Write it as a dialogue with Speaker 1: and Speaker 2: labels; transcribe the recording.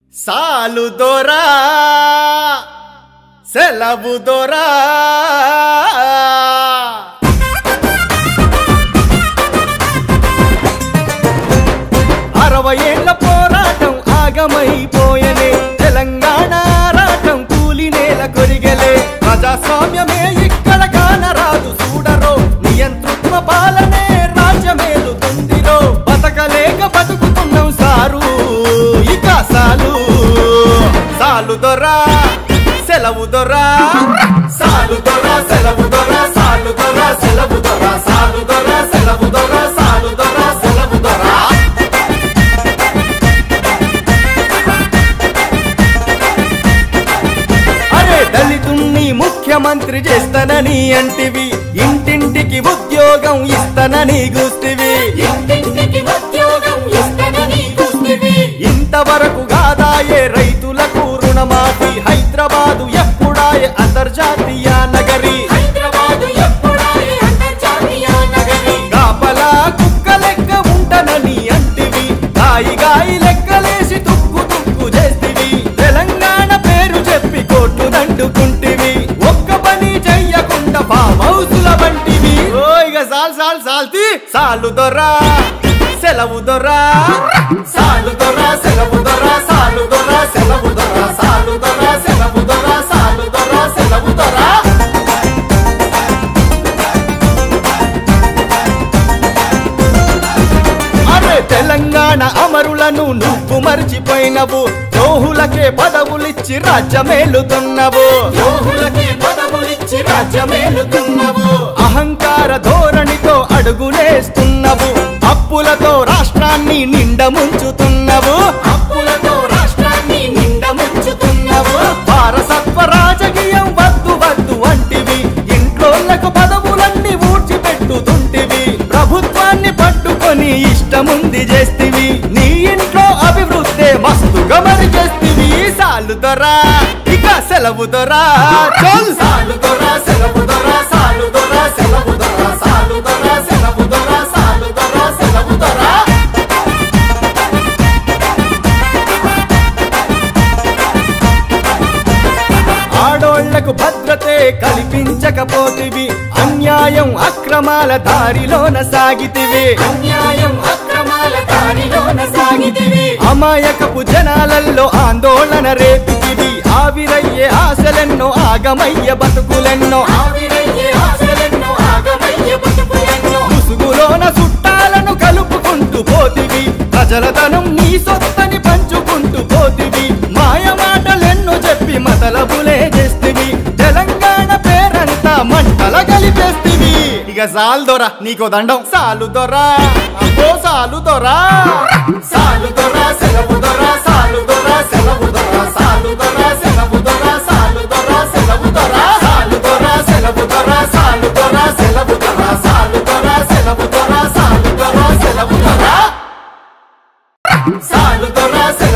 Speaker 1: సాలు దొరా సెలవు దొరా అరవై ఏళ్ల పోరాటం ఆగమైపోయనే తెలంగాణ రాటం కూలి నేల కొరిగలే ప్రజాస్వామ్యమే ఇక్కడ కానరాదు చూడరో నియంతృత్వ పాలనే రాజ్యమేలుతుందిరో బతకలేక బతుకుతున్నాం సారు ఇక సాలు సాలు దొరా సెలవు దొరా సాలు దొరా సెలవు దొరా సాలు దొరా సెలవు దొరా సాలు దొరా సెలవు దొరా సాలు దొరా సెలవు దొరా అరే దళితుణ్ణి ముఖ్యమంత్రి చేస్తానని అంటివి ఇంటింటికి ఉద్యోగం ఇస్తానని గుస్తివి
Speaker 2: ఇంటింటికి ఉద్యోగం ఇస్తానని చూస్తివి.
Speaker 1: ఇంతవరకు కాదాయే రైతులకు రుణమాఫీ హైదరాబాదు ఎప్పుడాయే అంతర్జాతీయ నగరి
Speaker 2: హైదరాబాదు ఎప్పుడాయే అంతర్జాతీయ నగరి.
Speaker 1: కాపలా కుక్క లెక్క ఉంటనని అంటివి గాయి గాయి లెక్కలేసి తుక్కు తుక్కు చేస్తివి తెలంగాణ పేరు చెప్పి కోట్లు దండుకుంటివి ఒక్క పని చెయ్యకుండా ఫామ్ హౌసుల వంటివి ఓ ఇక సాల్ సాల్ సాల్తి సాలు దొరా సెలవు దొరా సాలు దొరా సెలవు దొరా సాలు దొరా సెలవు దొరా సాలు దొరా సెలవు దొరా సాలు దొరా సెలవు దొరా అరే తెలంగాణ అమరులను నువ్వు మర్చిపోయినవు ద్రోహులకే పదవులిచ్చి రాజ్యమేలుతున్నవు
Speaker 2: ద్రోహులకి పదవులిచ్చి రాజ్యమేలుతున్నవు.
Speaker 1: అహంకార ధోరణితో అడుగులేస్తున్నవు అప్పులతో రాష్ట్రాన్ని నిండ ముంచుతున్నవు
Speaker 2: అప్పులతో రాష్ట్రాన్ని నిండముంచుతున్నవు.
Speaker 1: వారసత్వ రాజకీయం వద్దు వద్దు అంటివి ఇంట్లోళ్లకు పదవులన్నీ ఊడ్చిపెట్టుతుంటివి ప్రభుత్వాన్ని పట్టుకొని ఇష్టముంది చేస్తివి నీ ఇంట్లో అభివృద్ధి మస్తుగా మరి చేస్తివి సాలు దొరా ఇక సెలవు దొరా చల్ సాలు దొరా సెలవు దొరా సాలు దొరా సెలవు దొరా సాలు దొరా సెలవు దొరా సాలు దొరా సెలవు దొరా ఆడోళ్లకు భద్రతే కల్పించకపోతివి అన్యాయం అక్రమాల దారిలోన సాగితివి
Speaker 2: అన్యాయం అక్రమాల దారిలోన సాగితివి.
Speaker 1: అమాయకపు జనాలల్లో ఆందోళన రేపితివి ఆవిరయ్యే ఆశలెన్నో ఆగమయ్య బతుకులెన్నో
Speaker 2: ఆవిరయ్యే ఆశలెన్నో ఆగమయ్యే బతుకులెన్నో.
Speaker 1: ముసుగులోన చుట్టాలను కలుపుకుంటూ పోతివి ప్రజల ధనం నీ సొత్తని పంచుకుంటూ పోతివి మాయ మాటలెన్నో చెప్పి మతలబులే చేస్తివి తెలంగాణ పేరంతా మంటల కలిపేస్తివి ఇక సాలు దొరా నీకో దండం సాలు దొరా అబ్బో సాలు దొరా సాలు దొరా సెలవు దొరా సాలు దొరా సెలవు దొరా సాలు దొరా సెలవు దొరా సాలు దొరా సెలవు దొరా సాలు దొరా సెలవు దొరా సాలు దొరా సెలవు దొరా సాలు దొరా సెలవు దొరా సాలు దొరా సెలవు దొరా సాలు దొరా సెలవు